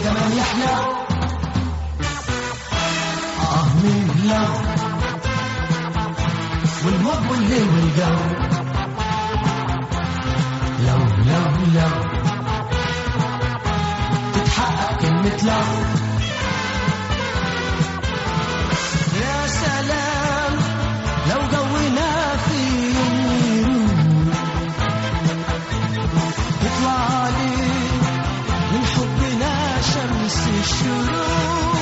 كمان يحلى آه من لو والموج والليل والجو لو لو لو تتحقق كلمة لو يا سلام لو جونا في يوم يطلع عليه من حبنا شمس الشروق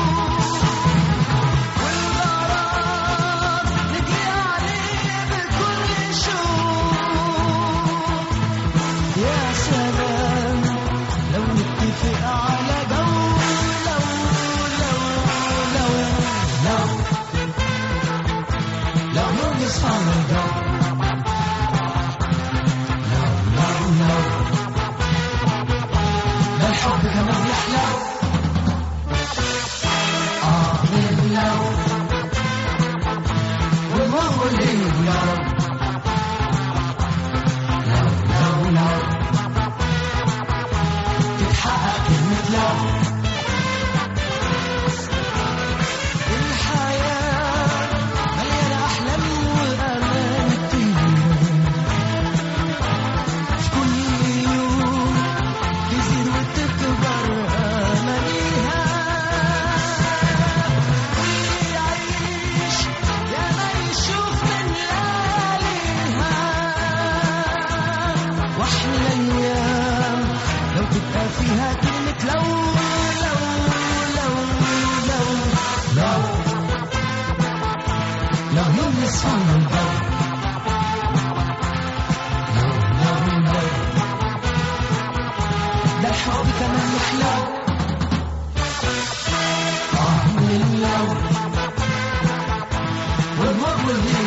والغرام نجي عليه بكل شوق يا سلام لو نتفق على جو لو لو لو لو لو يوم يصفى الجو لو لو لو ده الحب كمان يحلى آه من لو والله اللي لو لو لو لو تتحقق كلمة لو الحياة مليانة أحلام وأمان كتير في كل يوم تزيد وتكبر أمانيها واللي يعيش يا ما يشوف من لياليها واحلى الايام لو تبقى فيها كلمة لو لو لو لو لو لو يوم يصفى الجو لو لو لو ده الحب كمان يحلى آه من لو والمر والليل